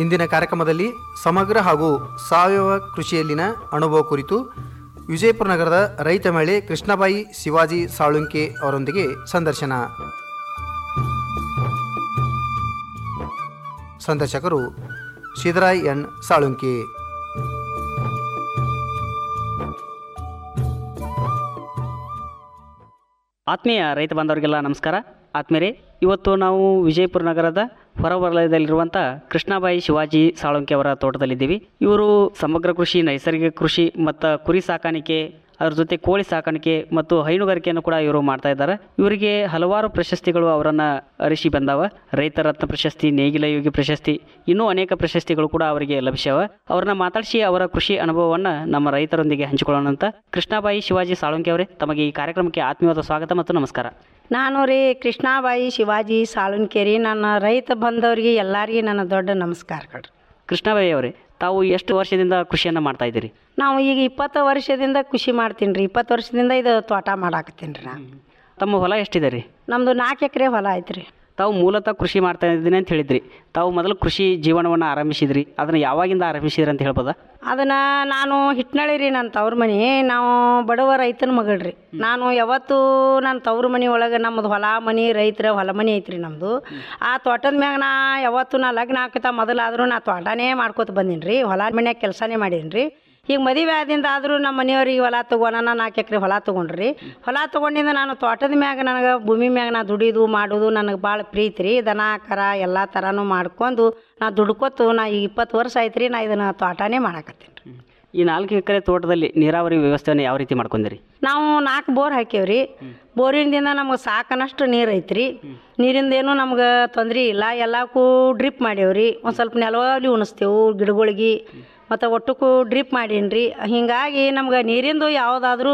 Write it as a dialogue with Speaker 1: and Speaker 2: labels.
Speaker 1: ಇಂದಿನ ಕಾರ್ಯಕ್ರಮದಲ್ಲಿ ಸಮಗ್ರ ಹಾಗೂ ಸಾವಯವ ಕೃಷಿಯಲ್ಲಿನ ಅನುಭವ ಕುರಿತು ವಿಜಯಪುರ ನಗರದ ರೈತ ಮಹಿಳೆ ಕೃಷ್ಣಬಾಯಿ ಶಿವಾಜಿ ಸಾಳುಂಕೆ ಅವರೊಂದಿಗೆ ಸಂದರ್ಶನ ಸಂದರ್ಶಕರು ಸಿದ್ದರಾಯ್ ಎನ್ ಸಾಳುಂಕೆ
Speaker 2: ಆತ್ಮೀಯ ರೈತ ಬಾಂಧವರಿಗೆಲ್ಲ ನಮಸ್ಕಾರ ಆತ್ಮೀಯರೇ ಇವತ್ತು ನಾವು ವಿಜಯಪುರ ನಗರದ ಹೊರವಲಯದಲ್ಲಿರುವಂಥ ಕೃಷ್ಣಾಬಾಯಿ ಶಿವಾಜಿ ಸಾಳುಂಕೆ ಅವರ ತೋಟದಲ್ಲಿದ್ದೀವಿ ಇವರು ಸಮಗ್ರ ಕೃಷಿ ನೈಸರ್ಗಿಕ ಕೃಷಿ ಮತ್ತು ಕುರಿ ಸಾಕಾಣಿಕೆ ಅದ್ರ ಜೊತೆ ಕೋಳಿ ಸಾಕಾಣಿಕೆ ಮತ್ತು ಹೈನುಗಾರಿಕೆಯನ್ನು ಕೂಡ ಇವರು ಮಾಡ್ತಾ ಇದ್ದಾರೆ ಇವರಿಗೆ ಹಲವಾರು ಪ್ರಶಸ್ತಿಗಳು ಅವರನ್ನು ಅರಿಸಿ ಬಂದಾವ ರೈತ ರತ್ನ ಪ್ರಶಸ್ತಿ ನೇಗಿಲ ಯೋಗಿ ಪ್ರಶಸ್ತಿ ಇನ್ನೂ ಅನೇಕ ಪ್ರಶಸ್ತಿಗಳು ಕೂಡ ಅವರಿಗೆ ಲಭಿಸ್ಯಾವ ಅವ್ರನ್ನ ಮಾತಾಡಿಸಿ ಅವರ ಕೃಷಿ ಅನುಭವವನ್ನು ನಮ್ಮ ರೈತರೊಂದಿಗೆ ಹಂಚಿಕೊಳ್ಳೋಣ ಅಂತ ಕೃಷ್ಣಾಬಾಯಿ ಶಿವಾಜಿ ಸಾಳುಂಕೆ ಅವರೇ ತಮಗೆ ಈ ಕಾರ್ಯಕ್ರಮಕ್ಕೆ ಆತ್ಮೀಯವಾದ ಸ್ವಾಗತ ಮತ್ತು ನಮಸ್ಕಾರ
Speaker 3: ನಾನು ರೀ ಕೃಷ್ಣಾಬಾಯಿ ಶಿವಾಜಿ ಸಾಳುನ್ಕೇರಿ ನನ್ನ ರೈತ ಬಂದವರಿಗೆ ಎಲ್ಲರಿಗೆ ನನ್ನ ದೊಡ್ಡ ನಮಸ್ಕಾರಗಳು
Speaker 2: ಕೃಷ್ಣಾಬಾಯಿ ಅವರೇ ತಾವು ಎಷ್ಟು ವರ್ಷದಿಂದ ಕೃಷಿಯನ್ನು ಮಾಡ್ತಾ ಇದ್ದೀರಿ
Speaker 3: ನಾವು ಈಗ ಇಪ್ಪತ್ತು ವರ್ಷದಿಂದ ಕೃಷಿ ಮಾಡ್ತೀನಿ ರೀ ಇಪ್ಪತ್ತು ವರ್ಷದಿಂದ ಇದು ತೋಟ ಮಾಡಾಕತ್ತೀನಿ ರೀ ನಾನು
Speaker 2: ತಮ್ಮ ಹೊಲ ಎಷ್ಟಿದೆ ರೀ
Speaker 3: ನಮ್ಮದು ನಾಲ್ಕು ಎಕರೆ ಹೊಲ ಐತೆ ರೀ
Speaker 2: ತಾವು ಮೂಲತಃ ಕೃಷಿ ಮಾಡ್ತಾ ಇದ್ದೀನಿ ಅಂತ ಹೇಳಿದ್ರಿ ತಾವು ಮೊದಲು ಕೃಷಿ ಜೀವನವನ್ನು ಆರಂಭಿಸಿದ್ರಿ ಅದನ್ನು ಯಾವಾಗಿಂದ ಆರಂಭಿಸಿದ್ರಿ ಅಂತ ಹೇಳ್ಬೋದಾ
Speaker 3: ಅದನ್ನು ನಾನು ಹಿಟ್ನಳ್ಳಿ ರೀ ನನ್ನ ತವ್ರ ಮನೆ ನಾವು ಬಡವ ರೈತನ ಮಗಳು ರೀ ನಾನು ಯಾವತ್ತೂ ನನ್ನ ತವ್ರ ಮನೆ ಒಳಗೆ ನಮ್ಮದು ಹೊಲ ಮನೆ ರೈತರ ಹೊಲ ಮನೆ ಐತ್ರಿ ನಮ್ಮದು ಆ ತೋಟದ ಮ್ಯಾಗ ನಾ ಯಾವತ್ತೂ ನಾ ಲಗ್ನ ಹಾಕತ್ತ ಮೊದಲಾದರೂ ನಾ ತೋಟನೇ ಮಾಡ್ಕೊತ ಬಂದೀನಿ ರೀ ಹೊಲ ಮನ್ಯಾಗ ಕೆಲಸನೇ ಮಾಡೀನಿ ರೀ ಈಗ ಮದುವೆ ಆದಿಂದ ಆದರೂ ನಮ್ಮ ಮನೆಯವ್ರಿಗೆ ಹೊಲ ತೊಗೋಣ ನಾಲ್ಕು ಎಕರೆ ಹೊಲ ತೊಗೊಂಡ್ರಿ ಹೊಲ ತೊಗೊಂಡಿಂದ ನಾನು ತೋಟದ ಮ್ಯಾಗ ನನಗೆ ಭೂಮಿ ಮ್ಯಾಗ ನಾ ದುಡಿದು ಮಾಡೋದು ನನಗೆ ಭಾಳ ಪ್ರೀತಿ ರೀ ದನ ಕರ ಎಲ್ಲ ಥರನೂ ಮಾಡ್ಕೊಂಡು ನಾ ದುಡ್ಕೊತು ನಾ ಈಗ ಇಪ್ಪತ್ತು ವರ್ಷ ಆಯ್ತು ರೀ ನಾ ಇದನ್ನು ತೋಟನೇ ಮಾಡಾಕತ್ತೀನಿ ರೀ
Speaker 2: ಈ ನಾಲ್ಕು ಎಕರೆ ತೋಟದಲ್ಲಿ ನೀರಾವರಿ ವ್ಯವಸ್ಥೆಯನ್ನು ಯಾವ ರೀತಿ ಮಾಡ್ಕೊಂಡಿರಿ
Speaker 3: ನಾವು ನಾಲ್ಕು ಬೋರ್ ಹಾಕೇವ್ರಿ ಬೋರಿಂದಿಂದ ನಮ್ಗೆ ಸಾಕನಷ್ಟು ನೀರು ಐತ್ರಿ ನೀರಿಂದೇನು ನಮ್ಗೆ ತೊಂದರೆ ಇಲ್ಲ ಎಲ್ಲಕ್ಕೂ ಡ್ರಿಪ್ ಮಾಡೇವ್ರಿ ಒಂದು ಸ್ವಲ್ಪ ನೆಲವಲಿ ಉಣಿಸ್ತೇವೆ ಗಿಡಗಳಿಗೆ ಮತ್ತು ಒಟ್ಟಕ್ಕೂ ಡ್ರಿಪ್ ಮಾಡೀನಿ ರೀ ಹೀಗಾಗಿ ನಮ್ಗೆ ನೀರಿಂದು ಯಾವುದಾದ್ರೂ